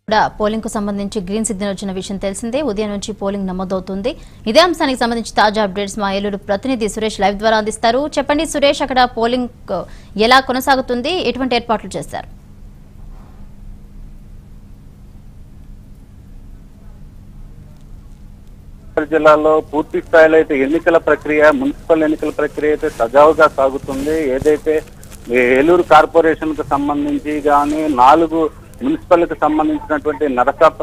కూడా పోలింగ్ కు సంబంధించి గ్రీన్ సిగ్నల్ వచ్చిన విషయం తెలిసిందే ఉదయం నుంచి పోలింగ్ నమోదవుతుంది ఇదే అంశానికి సంబంధించి తాజా అప్డేట్స్ మా ఏలూరు ప్రతినిధి సురేష్ లైవ్ ద్వారా అందిస్తారు చెప్పండి సురేష్ అక్కడ పోలింగ్ కు ఎలా కొనసాగుతుంది ఎటువంటి ఏర్పాట్లు చేశారు కరీంనగర్ జిల్లాలో పూర్తి స్థాయిలో అయితే ఎన్నికల ప్రక్రియ మున్సిపల్ ఎన్నికల ప్రక్రియ అయితే సజావుగా సాగుతుంది ఏదైతే ఈ ఏలూరు కార్పొరేషన్ కు సంబంధించి కానీ నాలుగు మున్సిపల్ కి సంబంధించినటువంటి నరసాప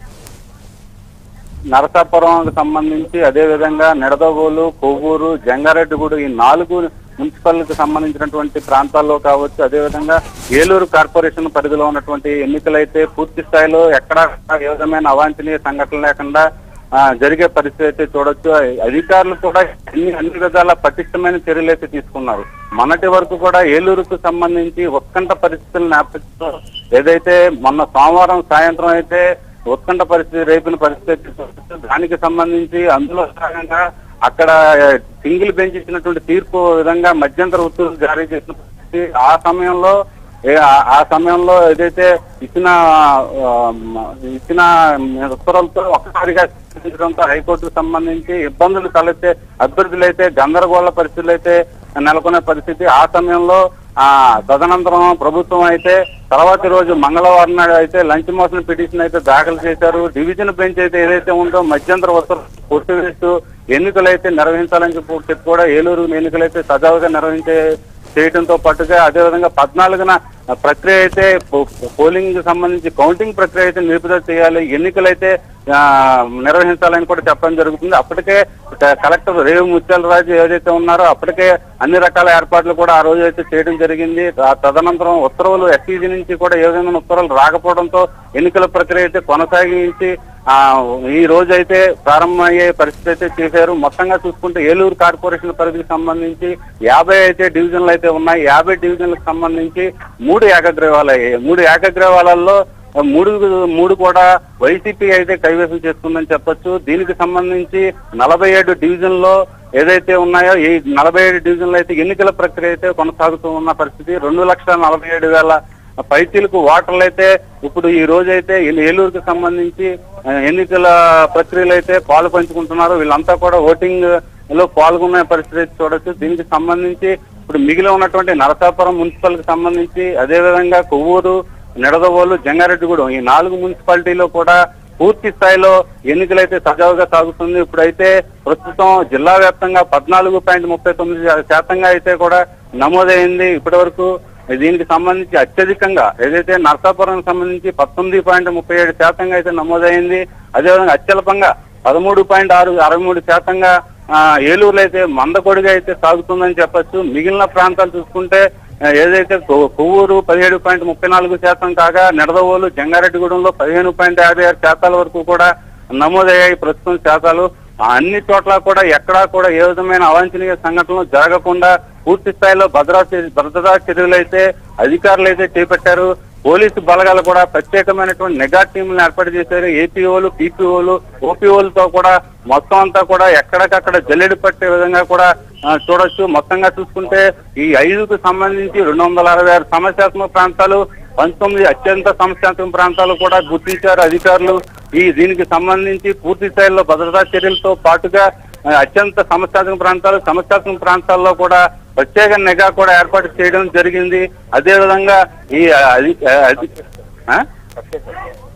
నరసాపురంకి సంబంధించి అదే విధంగా నిడదవోలు కొవ్వూరు జంగారెడ్డిగూడు ఈ నాలుగు మున్సిపల్ కి సంబంధించినటువంటి ప్రాంతాల్లో కావచ్చు అదే విధంగా ఏలూరు కార్పొరేషన్ పరిధిలో ఉన్నటువంటి ఎన్నికలైతే పూర్తి స్థాయిలో ఎక్కడ ఏ విధమైన అవాంఛనీయ సంఘటన లేకుండా ఆ, జరిగే పరిస్థితి అయితే చూడొచ్చు అధికారులు కూడా అన్ని అన్ని విధాల పటిష్టమైన చర్యలు అయితే తీసుకున్నారు మొన్నటి వరకు కూడా ఏలూరుకు సంబంధించి ఉత్కంఠ పరిస్థితుల నేపథ్యంలో ఏదైతే మొన్న సోమవారం సాయంత్రం అయితే ఉత్కంఠ పరిస్థితి రేపిన పరిస్థితి అయితే చూడొచ్చు. దానికి సంబంధించి అందులో భాగంగా అక్కడ సింగిల్ బెంచ్ ఇచ్చినటువంటి తీర్పు విధంగా మధ్యంతర ఉత్తర్వులు జారీ చేసిన పరిస్థితి ఆ సమయంలో ఏ- ఆ- ఆ సమయంలో ఏదైతే ఇచ్చిన ఆ, మ- ఇచ్చిన ఉత్తర్వులతో ఒక్కసారిగా స్పందించడంతో హైకోర్టుకు సంబంధించి ఇబ్బందులు తలెత్తే అభ్యర్థులు అయితే గందరగోళ పరిస్థితులు అయితే నెలకొనే పరిస్థితి ఆ సమయంలో ఆ తదనంతరం ప్రభుత్వం అయితే తర్వాతి రోజు మంగళవారం నాడు అయితే లంచ్ మోషన్ పిటిషన్ అయితే దాఖలు చేశారు డివిజన్ బెంచ్ అయితే ఏదైతే ఉందో మధ్యంతర ఉత్తర్వులు కొట్టివేస్తూ ఎన్నికలు అయితే నిర్వహించాలని చెప్పి చెప్పి కూడా ఏలూరు ఎన్నికలైతే సజావుగా నిర్వహించే చేయడంతో పాటుగా అదేవిధంగా పద్నాలుగున ప్రక్రియ అయితే పో- పోలింగ్ కి సంబంధించి కౌంటింగ్ ప్రక్రియ అయితే నిలుపుదల చేయాలి ఎన్నికలైతే ఆ, నిర్వహించాలని కూడా చెప్పడం జరుగుతుంది అప్పటికే క- కలెక్టర్ రేవు ముత్యాలరాజు ఏదైతే ఉన్నారో అప్పటికే అన్ని రకాల ఏర్పాట్లు కూడా ఆ రోజు అయితే చేయడం జరిగింది ఆ తదనంతరం ఉత్తర్వులు ఎస్ఈజీ నుంచి కూడా ఏ విధమైన ఉత్తర్వులు రాకపోవడంతో ఎన్నికల ప్రక్రియ అయితే కొనసాగించి ఆ ఈ రోజు అయితే ప్రారంభమయ్యే పరిస్థితి అయితే చేశారు మొత్తంగా చూసుకుంటే ఏలూరు కార్పొరేషన్ పరిధికి సంబంధించి యాభై అయితే డివిజన్లు అయితే ఉన్నాయి యాభై డివిజన్లకు సంబంధించి మూడు ఏకగ్రీవాలు అయ్యాయి మూడు ఏకగ్రీవాలలో మూడు మూడు కూడా వైసీపీ అయితే కైవసం చేసుకుందని చెప్పొచ్చు దీనికి సంబంధించి నలభై ఏడు డివిజన్లో ఏదైతే ఉన్నాయో ఈ నలభై ఏడు డివిజన్లో అయితే ఎన్నికల ప్రక్రియ అయితే కొనసాగుతూ ఉన్న పరిస్థితి రెండు లక్షల నలభై ఏడు వేల పైచీలకు ఓటర్లు అయితే ఇప్పుడు ఈ రోజు అయితే ఈ ఏలూరుకు సంబంధించి ఆ, ఎన్నికల ప్రక్రియలు అయితే పాలు పంచుకుంటున్నారు వీళ్ళంతా కూడా ఓటింగ్ లో పాల్గొనే పరిస్థితి అయితే చూడొచ్చు దీనికి సంబంధించి ఇప్పుడు మిగిలి ఉన్నటువంటి నరసాపురం మున్సిపల్ కి సంబంధించి అదే విధంగా కొవ్వూరు నిడదవోలు జంగారెడ్డిగూడెం ఈ నాలుగు మున్సిపాలిటీలో కూడా పూర్తి స్థాయిలో ఎన్నికలైతే సజావుగా సాగుతుంది ఇప్పుడైతే ప్రస్తుతం జిల్లా వ్యాప్తంగా పద్నాలుగు పాయింట్ ముప్పై తొమ్మిది శాతంగా అయితే కూడా నమోదైంది ఇప్పటి వరకు దీనికి సంబంధించి అత్యధికంగా ఏదైతే నర్సాపురం సంబంధించి పంతొమ్మిది పాయింట్ ముప్పై ఏడు శాతంగా అయితే నమోదైంది అదేవిధంగా అత్యల్పంగా పదమూడు పాయింట్ ఆరు అరవై మూడు శాతంగా ఆ, ఏలూరులో అయితే మందకొడిగా అయితే సాగుతుందని చెప్పొచ్చు మిగిలిన ప్రాంతాలు చూసుకుంటే ఆ, ఏదైతే కొ- కొవ్వూరు పదిహేడు పాయింట్ ముప్పై నాలుగు శాతం కాగా నిడదవోలు జంగారెడ్డిగూడెంలో పదిహేను పాయింట్ యాభై ఆరు శాతాల వరకు కూడా నమోదయ్యాయి ప్రస్తుతం శాతాలు ఆ అన్ని చోట్ల కూడా ఎక్కడా కూడా ఏ విధమైన అవాంఛనీయ సంఘటనలు జరగకుండా పూర్తి స్థాయిలో భద్రతా చర్య- భద్రతా చర్యలు అయితే అధికారులు అయితే చేపట్టారు పోలీసు బలగాలు కూడా ప్రత్యేకమైనటువంటి నిఘా టీంలను ఏర్పాటు చేశారు ఏపీఓలు పీపీఓలు ఓపీఓలతో కూడా మొత్తం అంతా కూడా ఎక్కడికక్కడ జల్లెడు పట్టే విధంగా కూడా ఆ, చూడొచ్చు మొత్తంగా చూసుకుంటే ఈ ఐదుకు సంబంధించి రెండు వందల అరవై ఆరు సమస్యాత్మక ప్రాంతాలు పంతొమ్మిది అత్యంత సమస్యాత్మక ప్రాంతాలు కూడా గుర్తించారు అధికారులు ఈ దీనికి సంబంధించి పూర్తి స్థాయిలో భద్రతా చర్యలతో పాటుగా ఆ, అత్యంత సమస్యాత్మక ప్రాంతాలు సమస్యాత్మక ప్రాంతాల్లో కూడా ప్రత్యేక నిఘా కూడా ఏర్పాటు చేయడం జరిగింది అదే విధంగా ఈ ఆ, అది ఆ, అది- ఆ?